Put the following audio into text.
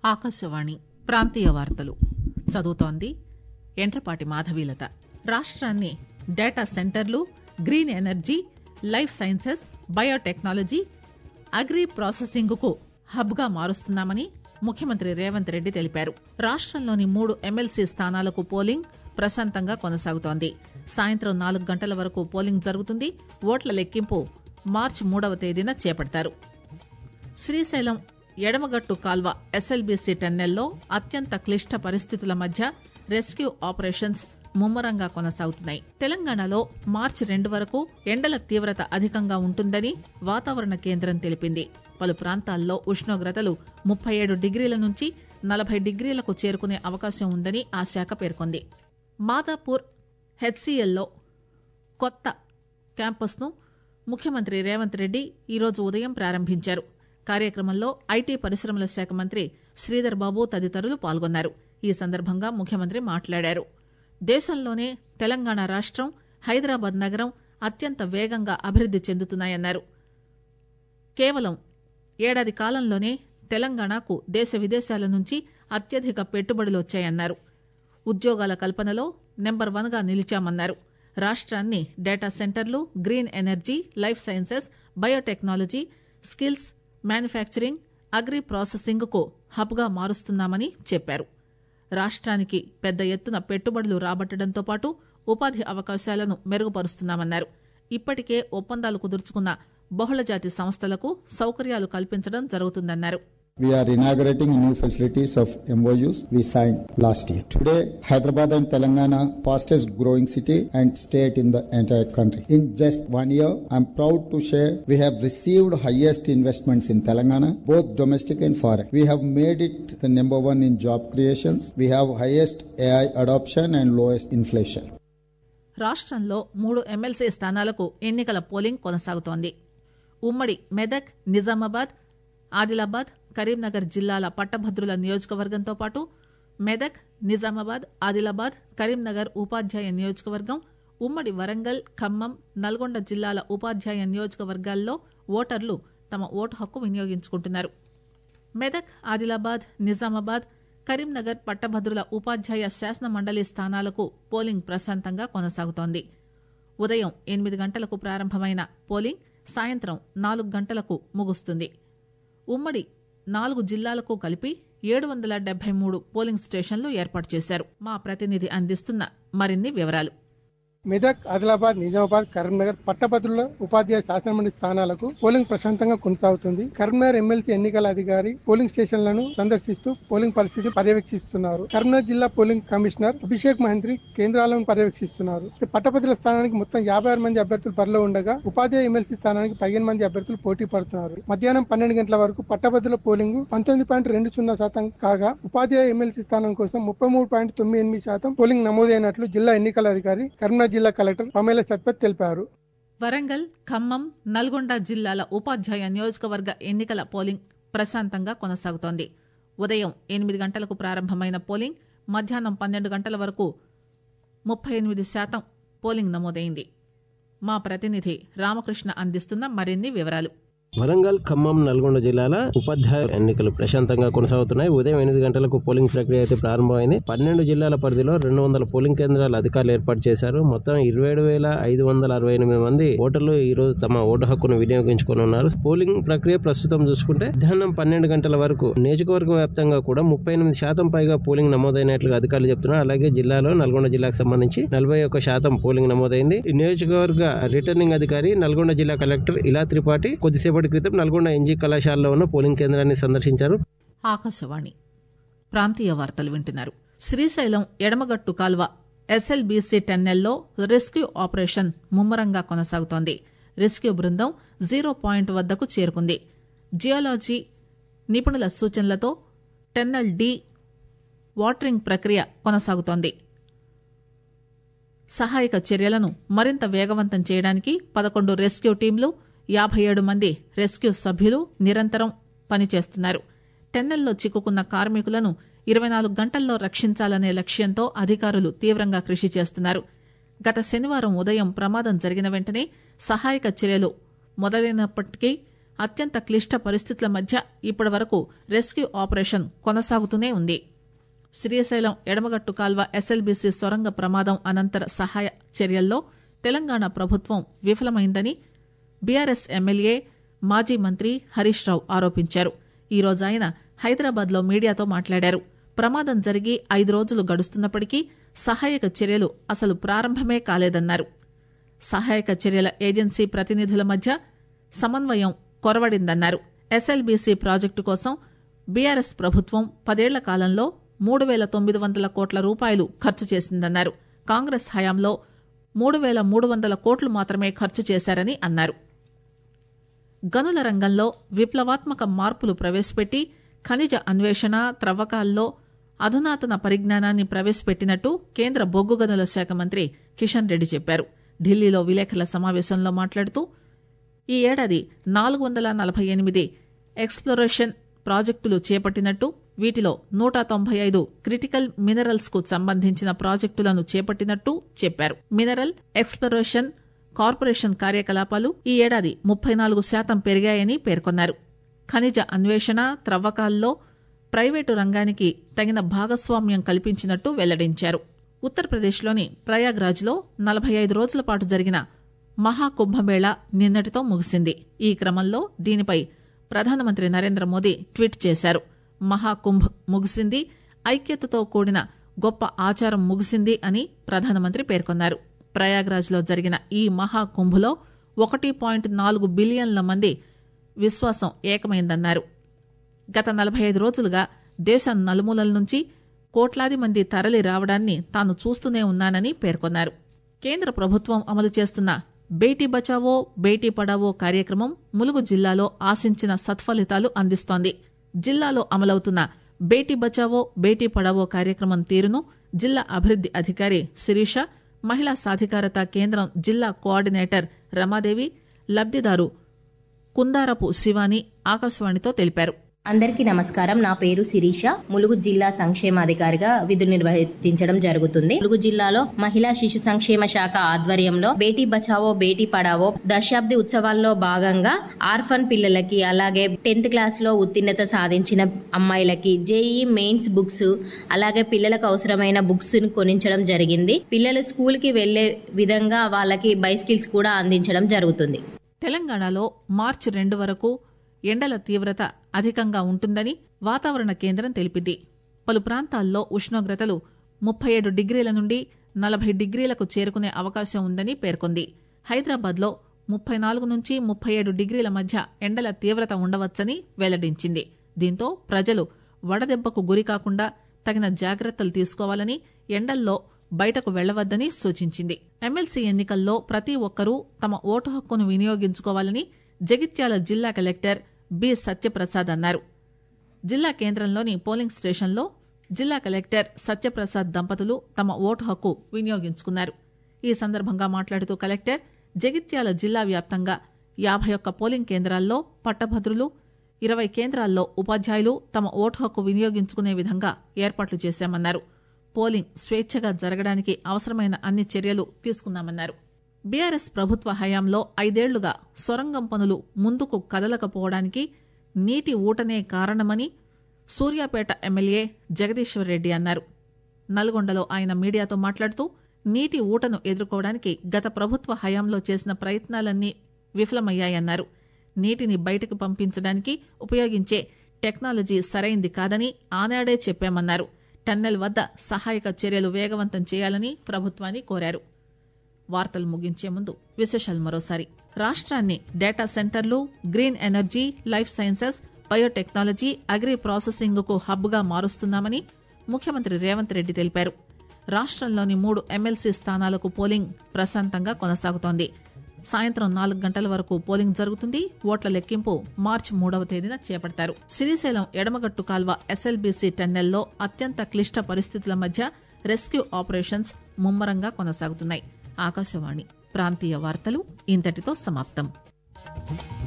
ఆకాశవాణి ప్రాంతీయ వార్తలు చదువుతోంది ఎంట్రపాటి మాధవీలత రాష్ట్రాన్ని డేటా సెంటర్లు green energy life sciences biotechnology agri processing కు హబ్ గా మారుస్తున్నామని ముఖ్యమంత్రి రేవంత్ రెడ్డి తెలిపారు రాష్ట్రంలోని మూడు ఎమ్మెల్సీ స్థానాలకు పోలింగ్ ప్రశాంతంగా కొనసాగుతోంది సాయంత్రం నాలుగు గంటల వరకు పోలింగ్ జరుగుతుంది ఓట్ల లెక్కింపు మార్చి మూడవ తేదీన చేపడతారు శ్రీశైలం ఎడమగట్టు కాల్వ ఎస్ఎల్బీసీ టెన్నెల్లో అత్యంత క్లిష్ట పరిస్థితుల మధ్య రెస్క్యూ ఆపరేషన్స్ ముమ్మరంగా కొనసాగుతున్నాయి తెలంగాణలో మార్చి రెండు వరకు ఎండల తీవ్రత అధికంగా ఉంటుందని వాతావరణ కేంద్రం తెలిపింది పలు ప్రాంతాల్లో ఉష్ణోగ్రతలు ముప్పై ఏడు డిగ్రీల నుంచి నలభై డిగ్రీలకు చేరుకునే అవకాశం ఉందని ఆ శాఖ పేర్కొంది మాదాపూర్ హెచ్సిఎల్లో కొత్త క్యాంపస్ను ముఖ్యమంత్రి రేవంత్ రెడ్డి ఈరోజు ఉదయం ప్రారంభించారు కార్యక్రమంలో ఐటీ పరిశ్రమల శాఖ మంత్రి శ్రీధర్ బాబు తదితరులు పాల్గొన్నారు ఈ సందర్భంగా ముఖ్యమంత్రి మాట్లాడారు దేశంలోనే తెలంగాణ రాష్టం హైదరాబాద్ నగరం అత్యంత వేగంగా అభివృద్ది చెందుతున్నాయన్నారు కేవలం ఏడాది కాలంలోనే తెలంగాణకు దేశ విదేశాల నుంచి అత్యధిక పెట్టుబడులు వచ్చాయన్నారు ఉద్యోగాల కల్పనలో నెంబర్ వన్ గా నిలిచామన్నారు రాష్ట్రాన్ని డేటా సెంటర్లు green energy life sciences biotechnology skills manufacturing agri processing కు హబ్ గా మారుస్తున్నామని చెప్పారు రాష్ట్రానికి పెద్ద ఎత్తున పెట్టుబడులు రాబట్టడంతో పాటు ఉపాధి అవకాశాలను మెరుగుపరుస్తున్నామన్నారు ఇప్పటికే ఒప్పందాలు కుదుర్చుకున్న బహుళజాతి సంస్థలకు సౌకర్యాలు కల్పించడం జరుగుతుందన్నారు We are inaugurating new facilities of MOUs we signed last year. Today, Hyderabad and Telangana fastest growing city and state in the entire country. In just one year, I'm proud to share we have received highest investments in Telangana, both domestic and foreign. We have made it the number one in job creations. We have highest AI adoption and lowest inflation. రాష్ట్రంలో మూడు MLC స్థానాలకు ఎన్నికల polling కొనసాగుతోంది ఉమ్మడి మెదక్ నిజామాబాద్ ఆదిలాబాద్ కరీంనగర్ జిల్లాల పట్టభద్రుల నియోజకవర్గంతో పాటు మెదక్ నిజామాబాద్ ఆదిలాబాద్ కరీంనగర్ ఉపాధ్యాయ నియోజకవర్గం ఉమ్మడి వరంగల్ ఖమ్మం నల్గొండ జిల్లాల ఉపాధ్యాయ నియోజకవర్గాల్లో ఓటర్లు తమ ఓటు హక్కు వినియోగించుకుంటున్నారు మెదక్ ఆదిలాబాద్ నిజామాబాద్ కరీంనగర్ పట్టభద్రుల ఉపాధ్యాయ శాసన మండలి స్థానాలకు పోలింగ్ ప్రశాంతంగా కొనసాగుతోంది ఉదయం ఎనిమిది గంటలకు ప్రారంభమైన పోలింగ్ సాయంత్రం నాలుగు గంటలకు ముగుస్తుంది ఉమ్మడి నాలుగు జిల్లాలకు కలిపి ఏడు వందల డెబ్బై మూడు పోలింగ్ స్టేషన్లు ఏర్పాటు చేశారు మా ప్రతినిధి అందిస్తున్న మరిన్ని వివరాలు మెదక్ ఆదిలాబాద్ నిజామాబాద్ కరీంనగర్ పట్టభద్రుల ఉపాధ్యాయ శాసనమండలి స్థానాలకు పోలింగ్ ప్రశాంతంగా కొనసాగుతుంది కరీంనగర్ ఎమ్మెల్సీ ఎన్నికల అధికారి పోలింగ్ స్టేషన్లను సందర్శిస్తూ పోలింగ్ పరిస్థితి పర్యవేక్షిస్తున్నారు కరీంనగర్ జిల్లా పోలింగ్ కమిషనర్ అభిషేక్ మహంత్రి కేంద్రాలను పర్యవేక్షిస్తున్నారు పట్టభద్రుల స్థానానికి మొత్తం యాభై ఆరు మంది అభ్యర్థులు బరిలో ఉండగా ఉపాధ్యాయ ఎమ్మెల్సీ స్థానానికి పదిహేను మంది అభ్యర్థులు పోటీ పడుతున్నారు మధ్యాహ్నం పన్నెండు గంటల వరకు పట్టభద్రుల పోలింగ్ పంతొమ్మిది పాయింట్ రెండు సున్నా శాతం కాగా ఉపాధ్యాయ ఎమ్మెల్సీ స్థానం కోసం ముప్పై మూడు పాయింట్ తొమ్మిది ఎనిమిది శాతం పోలింగ్ నమోదైనట్లు జిల్లా ఎన్నికల అధికారి కరీంనగర్ జిల్లా కలెక్టర్ పమేల సత్పత్ తెలిపారు వరంగల్ ఖమ్మం నల్గొండ జిల్లాల ఉపాధ్యాయ నియోజకవర్గ ఎన్నికల పోలింగ్ ప్రశాంతంగా కొనసాగుతోంది ఉదయం ఎనిమిది గంటలకు ప్రారంభమైన పోలింగ్ మధ్యాహ్నం పన్నెండు గంటల వరకు ముప్పై ఎనిమిది శాతం పోలింగ్ నమోదైంది మా ప్రతినిధి రామకృష్ణ అందిస్తున్న మరిన్ని వివరాలు వరంగల్ ఖమ్మం నల్గొండ జిల్లాల ఉపాధ్యాయ ఎన్నికలు ప్రశాంతంగా కొనసాగుతున్నాయి ఉదయం ఎనిమిది గంటలకు పోలింగ్ ప్రక్రియ అయితే ప్రారంభమైంది పన్నెండు జిల్లాల పరిధిలో రెండు వందల పోలింగ్ కేంద్రాల అధికారులు ఏర్పాటు చేశారు మొత్తం ఇరవై ఏడు వేల ఐదు వందల అరవై ఎనిమిది మంది ఓటర్లు ఈ రోజు తమ ఓటు హక్కును వినియోగించుకొని ఉన్నారు పోలింగ్ ప్రక్రియ ప్రస్తుతం చూసుకుంటే మధ్యాహ్నం పన్నెండు గంటల వరకు నియోజకవర్గ వ్యాప్తంగా కూడా ముప్పై ఎనిమిది శాతం పైగా పోలింగ్ నమోదైనట్లుగా అధికారులు చెప్తున్నారు అలాగే జిల్లాలో నల్గొండ జిల్లాకు సంబంధించి నలభై ఒక్క శాతం పోలింగ్ నమోదైంది ఈ నియోజకవర్గ రిటర్నింగ్ అధికారి నల్గొండ జిల్లా కలెక్టర్ ఇలా త్రిపాఠి కొద్దిసేపటి క్రితం నల్గొండ ఎన్జీ కళాశాలలో ఉన్న పోలింగ్ కేంద్రాన్ని సందర్శించారు ఆకాశవాణి ప్రాంతీయ వార్తలు వింటున్నారు శ్రీశైలం ఎడమగట్టు కాల్వ ఎస్ఎల్బీసీ టెన్నెల్లో రెస్క్యూ ఆపరేషన్ ముమ్మరంగా కొనసాగుతోంది రెస్క్యూ బృందం జీరో పాయింట్ వద్దకు చేరుకుంది జియాలజీ నిపుణుల సూచనలతో టెన్నెల్ డి వాటరింగ్ ప్రక్రియ కొనసాగుతోంది సహాయక చర్యలను మరింత వేగవంతం చేయడానికి పదకొండు రెస్క్యూ టీంలు యాభై ఏడు మంది రెస్క్యూ సభ్యులు నిరంతరం పనిచేస్తున్నారు టెన్నెల్లో చిక్కుకున్న కార్మికులను ఇరవై నాలుగు గంటల్లో రక్షించాలనే లక్ష్యంతో అధికారులు తీవ్రంగా కృషి చేస్తున్నారు గత శనివారం ఉదయం ప్రమాదం జరిగిన వెంటనే సహాయక చర్యలు మొదలైనప్పటికీ అత్యంత క్లిష్ట పరిస్థితుల మధ్య ఇప్పటి వరకు రెస్క్యూ ఆపరేషన్ కొనసాగుతూనే ఉంది శ్రీశైలం ఎడమగట్టు కాల్వ ఎస్ఎల్బీసీ సొరంగ ప్రమాదం అనంతర సహాయ చర్యల్లో తెలంగాణ ప్రభుత్వం విఫలమైందని బీఆర్ఎస్ ఎమ్మెల్యే మాజీ మంత్రి హరీష్ రావు ఆరోపించారు ఈ రోజు ఆయన హైదరాబాద్ లో మీడియాతో మాట్లాడారు ప్రమాదం జరిగి ఐదు రోజులు గడుస్తున్నప్పటికీ సహాయక చర్యలు అసలు ప్రారంభమే కాలేదన్నారు సహాయక చర్యల ఏజెన్సీ ప్రతినిధుల మధ్య సమన్వయం కొరవడిందన్నారు ఎస్ఎల్బీసీ ప్రాజెక్టు కోసం బీఆర్ఎస్ ప్రభుత్వం పదేళ్ల కాలంలో మూడు వేల తొమ్మిది వందల కోట్ల రూపాయలు ఖర్చు చేసిందన్నారు కాంగ్రెస్ హయాంలో మూడు వేల మూడు వందల కోట్లు మాత్రమే ఖర్చు చేశారని అన్నారు గనుల రంగంలో విప్లవాత్మక మార్పులు ప్రవేశపెట్టి ఖనిజ అన్వేషణ త్రవ్వకాల్లో అధునాతన పరిజ్ఞానాన్ని ప్రవేశపెట్టినట్టు కేంద్ర బొగ్గు గనుల శాఖ మంత్రి కిషన్ రెడ్డి చెప్పారు ఢిల్లీలో విలేకరుల సమావేశంలో మాట్లాడుతూ ఈ ఏడాది నాలుగు వందల నలభై ఎనిమిది ఎక్స్ప్లోరేషన్ ప్రాజెక్టులు చేపట్టినట్టు వీటిలో నూట తొంభై ఐదు క్రిటికల్ మినరల్స్ కు సంబంధించిన ప్రాజెక్టులను చేపట్టినట్టు చెప్పారు మినరల్ ఎక్స్ప్లోరేషన్ కార్పొరేషన్ కార్యకలాపాలు ఈ ఏడాది ముప్పై నాలుగు శాతం పెరిగాయని పేర్కొన్నారు ఖనిజ అన్వేషణ త్రవ్వకాల్లో ప్రైవేటు రంగానికి తగిన భాగస్వామ్యం కల్పించినట్టు వెల్లడించారు ఉత్తరప్రదేశ్లోని ప్రయాగ్రాజ్లో నలభై ఐదు రోజుల పాటు జరిగిన మహాకుంభమేళ నిన్నటితో ముగిసింది ఈ క్రమంలో దీనిపై ప్రధానమంత్రి నరేంద్ర మోదీ ట్వీట్ చేశారు మహాకుంభ్ ముగిసింది ఐక్యతతో కూడిన గొప్ప ఆచారం ముగిసింది అని ప్రధానమంత్రి పేర్కొన్నారు ప్రయాగ్రాజ్లో జరిగిన ఈ మహాకుంభలో ఒకటి పాయింట్ నాలుగు బిలియన్ల మంది విశ్వాసం ఏకమైందన్నారు గత నలభై ఐదు రోజులుగా దేశం నలుమూలల నుంచి కోట్లాది మంది తరలి రావడాన్ని తాను చూస్తూనే ఉన్నానని పేర్కొన్నారు కేంద్ర ప్రభుత్వం అమలు చేస్తున్న బేటీ బచావో బేటీ పడావో కార్యక్రమం ములుగు జిల్లాలో ఆశించిన సత్ఫలితాలు అందిస్తోంది జిల్లాలో అమలవుతున్న బేటీ బచావో బేటీ పడావో కార్యక్రమం తీరును జిల్లా అభివృద్ది అధికారి శిరీష మహిళా సాధికారత కేంద్రం జిల్లా కోఆర్డినేటర్ రమాదేవి లబ్దిదారు కుందారపు శివాని ఆకాశవాణితో తెలిపారు అందరికీ నమస్కారం నా పేరు శిరీష ములుగు జిల్లా సంక్షేమాధికారిగా విధులు నిర్వర్తించడం జరుగుతుంది ములుగు జిల్లాలో మహిళా శిశు సంక్షేమ శాఖ ఆధ్వర్యంలో బేటీ బచావో బేటీ పడావో దశాబ్ది ఉత్సవాల్లో భాగంగా ఆర్ఫన్ పిల్లలకి అలాగే టెన్త్ క్లాస్ లో ఉత్తీర్ణత సాధించిన అమ్మాయిలకి జేఈ మెయిన్స్ బుక్స్ అలాగే పిల్లలకు అవసరమైన బుక్స్ ను కొనించడం జరిగింది పిల్లలు స్కూల్ కి వెళ్లే విధంగా వాళ్ళకి బైస్కిల్స్ కూడా అందించడం జరుగుతుంది తెలంగాణలో మార్చి రెండు వరకు ఎండల తీవ్రత అధికంగా ఉంటుందని వాతావరణ కేంద్రం తెలిపింది పలు ప్రాంతాల్లో ఉష్ణోగ్రతలు ముప్పై ఏడు డిగ్రీల నుండి నలభై డిగ్రీలకు చేరుకునే అవకాశం ఉందని పేర్కొంది హైదరాబాద్లో ముప్పై నాలుగు నుంచి ముప్పై ఏడు డిగ్రీల మధ్య ఎండల తీవ్రత ఉండవచ్చని వెల్లడించింది దీంతో ప్రజలు వడదెబ్బకు గురి కాకుండా తగిన జాగ్రత్తలు తీసుకోవాలని ఎండల్లో బయటకు వెళ్లవద్దని సూచించింది ఎమ్మెల్సీ ఎన్నికల్లో ప్రతి ఒక్కరూ తమ ఓటు హక్కును వినియోగించుకోవాలని జగిత్యాల జిల్లా కలెక్టర్ బి సత్యప్రసాద్ అన్నారు జిల్లా కేంద్రంలోని పోలింగ్ స్టేషన్లో జిల్లా కలెక్టర్ సత్యప్రసాద్ దంపతులు తమ ఓటు హక్కు వినియోగించుకున్నారు ఈ సందర్భంగా మాట్లాడుతూ కలెక్టర్ జగిత్యాల జిల్లా వ్యాప్తంగా యాభై ఒక్క పోలింగ్ కేంద్రాల్లో పట్టభద్రులు ఇరవై కేంద్రాల్లో ఉపాధ్యాయులు తమ ఓటు హక్కు వినియోగించుకునే విధంగా ఏర్పాట్లు చేశామన్నారు పోలింగ్ స్వేచ్ఛగా జరగడానికి అవసరమైన అన్ని చర్యలు తీసుకున్నామన్నారు బీఆర్ఎస్ ప్రభుత్వ హయాంలో ఐదేళ్లుగా సొరంగం పనులు ముందుకు కదలకపోవడానికి నీటి ఊటనే కారణమని సూర్యాపేట ఎమ్మెల్యే జగదీశ్వర్ రెడ్డి అన్నారు నల్గొండలో ఆయన మీడియాతో మాట్లాడుతూ నీటి ఊటను ఎదుర్కోవడానికి గత ప్రభుత్వ హయాంలో చేసిన ప్రయత్నాలన్నీ విఫలమయ్యాయన్నారు నీటిని బయటకు పంపించడానికి ఉపయోగించే టెక్నాలజీ సరైంది కాదని ఆనాడే చెప్పామన్నారు టన్నెల్ వద్ద సహాయక చర్యలు వేగవంతం చేయాలని ప్రభుత్వాన్ని కోరారు వార్తలు ముగించే ముందు విశేషాలు మరోసారి రాష్ట్రాన్ని డేటా సెంటర్లు green energy life sciences biotechnology agri processing కు హబ్ గా మారుస్తున్నామని ముఖ్యమంత్రి రేవంత్ రెడ్డి తెలిపారు రాష్ట్రంలోని మూడు ఎమ్మెల్సీ స్థానాలకు పోలింగ్ ప్రశాంతంగా కొనసాగుతోంది సాయంత్రం నాలుగు గంటల వరకు పోలింగ్ జరుగుతుంది ఓట్ల లెక్కింపు మార్చి మూడవ తేదీన చేపడతారు శ్రీశైలం ఎడమగట్టు కాల్వ ఎస్ఎల్బీసీ టన్నెల్లో అత్యంత క్లిష్ట పరిస్థితుల మధ్య రెస్క్యూ ఆపరేషన్స్ ముమ్మరంగా కొనసాగుతున్నాయి ఆకాశవాణి ప్రాంతీయ వార్తలు ఇంతటితో సమాప్తం